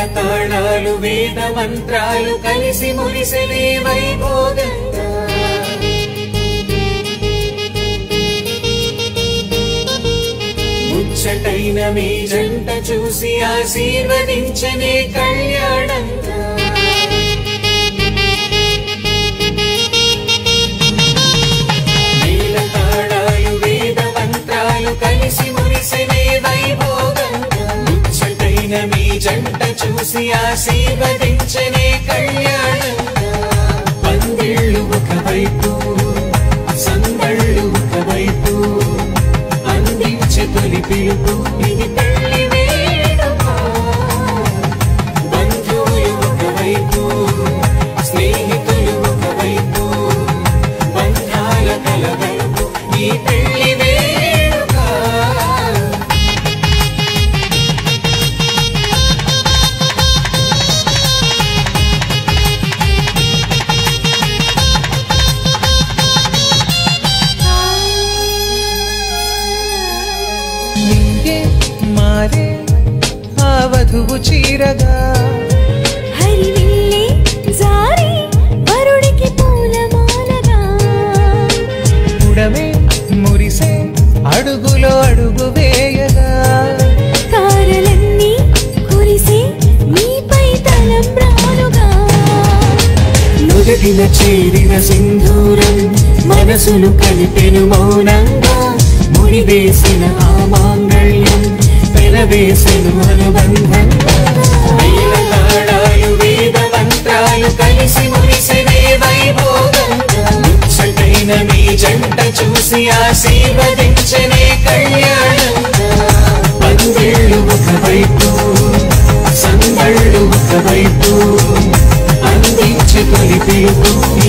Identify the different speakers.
Speaker 1: తాళాలు వేద మంత్రాలు కలిసి మురిసెనే వైభోగంగా ముచ్చటైన మీ జంట చూసి ఆశీర్వదించనే కళ్యాణంగా వేద తాళాలు వేద మంత్రాలు కలిసి మురిసెనే వైభోగంగా ముచ్చటైన మీ జంట చూసి ఆశీర్వదించనే కళ్యాణంగా పందిళ్ళు ఒకవైపు సందళ్ళు ఒకవైపు అందించే తొలి పిలుపు ఇది పెళ్లి వేడుక బంధువులు ఒకవైపు స్నేహితులు ఒకవైపు బంధాల కలగలుపు ఈ పెళ్లి వేడుక
Speaker 2: నింగే మారే ఆ వధువు చీరగా
Speaker 3: హరివిల్లే జారి వరుడికి పూలమాలగా
Speaker 2: ఉడమే మురిసే అడుగులో అడుగు వేయగా
Speaker 3: తారలన్నీ కురిసే నీపై తలంబ్రాలుగా
Speaker 1: నుదిటిన చేరిన సింధూరం మనసును కలిపెను మౌనంగా ముడివేసిన ఆ మాంగళ్యం పెనవేసెను అనుబంధంగా వేల తాళాలు వేద మంత్రాలు కలిసి మురిసెనే వైభోగంగా ముచ్చటైన మీ జంట చూసి ఆశీర్వదించనే కళ్యాణంగా పందిళ్ళు ఒకవైపు సందళ్ళు ఒకవైపు అందించే తొలి పిలుపు